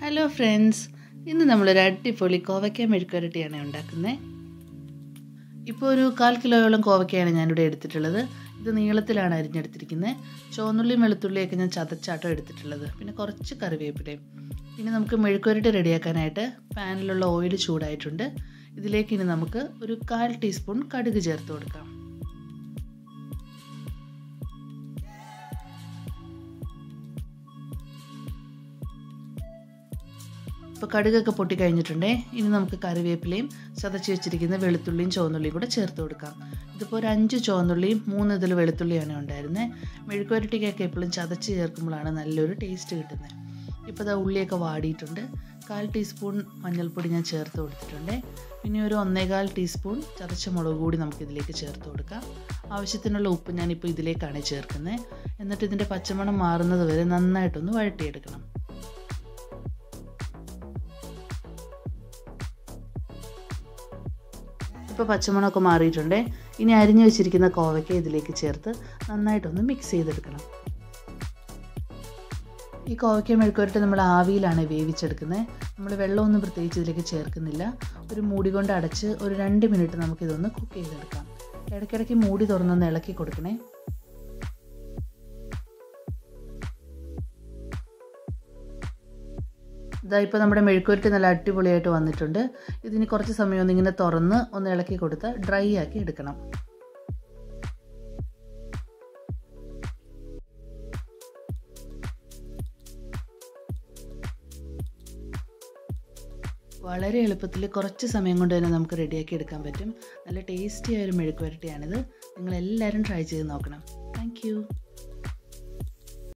hello friends ഇന്ന് നമ്മളൊരു അടിപൊളി കോവയ്ക്ക മെഴുക്കുരട്ടിയാണ് ഉണ്ടാക്കുന്നത് ഇപ്പോൾ ഒരു കാൽ കിലോയോളം കോവയ്ക്കയാണ് ഞാനിവിടെ എടുത്തിട്ടുള്ളത് ഇത് നീളത്തിലാണ് അരിഞ്ഞെടുത്തിരിക്കുന്നത് ചുവന്നുള്ളിയും വെളുത്തുള്ളിയൊക്കെ ഞാൻ ചതച്ചാട്ടോ എടുത്തിട്ടുള്ളത് പിന്നെ കുറച്ച് കറിവേപ്പിലയും ഇനി നമുക്ക് മെഴുക്കുരട്ടി റെഡിയാക്കാനായിട്ട് പാനിലുള്ള ഓയിൽ ചൂടായിട്ടുണ്ട് ഇതിലേക്ക് ഇനി നമുക്ക് ഒരു കാൽ ടീസ്പൂൺ കടുക് ചേർത്ത് കൊടുക്കാം ഇപ്പോൾ കടുകൊക്കെ പൊട്ടി കഴിഞ്ഞിട്ടുണ്ടേ ഇനി നമുക്ക് കറിവേപ്പിലയും ചതച്ച് വെച്ചിരിക്കുന്ന വെളുത്തുള്ളിയും ചുവന്നുള്ളിയും കൂടെ ചേർത്ത് കൊടുക്കാം ഇതിപ്പോൾ ഒരു അഞ്ച് ചുവന്നുള്ളിയും മൂന്ന് ഇതിൽ വെളുത്തുള്ളിയാണ് ഉണ്ടായിരുന്നത് മെഴുക്കുവരട്ടിക്കൊക്കെ എപ്പോഴും ചതച്ച് ചേർക്കുമ്പോഴാണ് നല്ലൊരു ടേസ്റ്റ് കിട്ടുന്നത് ഇപ്പോൾ ഇതാ ഉള്ളിയൊക്കെ വാടിയിട്ടുണ്ട് കാൽ ടീസ്പൂൺ മഞ്ഞൾപ്പൊടി ഞാൻ ചേർത്ത് കൊടുത്തിട്ടുണ്ട് പിന്നെ ഒരു ഒന്നേകാൽ ടീസ്പൂൺ ചതച്ച മുളക് കൂടി നമുക്കിതിലേക്ക് ചേർത്ത് കൊടുക്കാം ആവശ്യത്തിനുള്ള ഉപ്പ് ഞാനിപ്പോൾ ഇതിലേക്കാണ് ചേർക്കുന്നത് എന്നിട്ട് ഇതിൻ്റെ പച്ചമണം മാറുന്നത് വരെ നന്നായിട്ടൊന്ന് വഴട്ടിയെടുക്കണം ഇപ്പോൾ പച്ചമണമൊക്കെ മാറിയിട്ടുണ്ട് ഇനി അരിഞ്ഞു വെച്ചിരിക്കുന്ന കോവയ്ക്ക ഇതിലേക്ക് ചേർത്ത് നന്നായിട്ടൊന്ന് മിക്സ് ചെയ്തെടുക്കണം ഈ കോവയ്ക്ക മെഴുക്കുവരട്ട് നമ്മൾ ആവിയിലാണ് വേവിച്ചെടുക്കുന്നത് നമ്മൾ വെള്ളമൊന്നും പ്രത്യേകിച്ച് ഇതിലേക്ക് ചേർക്കുന്നില്ല ഒരു മൂടി കൊണ്ട് അടച്ച് ഒരു രണ്ട് മിനിറ്റ് നമുക്കിതൊന്ന് കുക്ക് ചെയ്തെടുക്കാം ഇടയ്ക്കിടയ്ക്ക് മൂടി തുറന്നൊന്ന് ഇളക്കി കൊടുക്കണേ ഇതാ ഇപ്പോൾ നമ്മുടെ മെഴുക്കുവരട്ടി നല്ല അടിപൊളിയായിട്ട് വന്നിട്ടുണ്ട് ഇതിന് കുറച്ച് സമയം ഒന്ന് ഇങ്ങനെ തുറന്ന് ഒന്ന് ഇളക്കി കൊടുത്ത് ഡ്രൈ ആക്കി എടുക്കണം വളരെ എളുപ്പത്തിൽ കുറച്ച് സമയം കൊണ്ട് തന്നെ നമുക്ക് റെഡിയാക്കി എടുക്കാൻ പറ്റും നല്ല ടേസ്റ്റി ആയ ഒരു മെഴുക്കുവരട്ടിയാണിത് നിങ്ങളെല്ലാവരും ട്രൈ ചെയ്ത് നോക്കണം താങ്ക്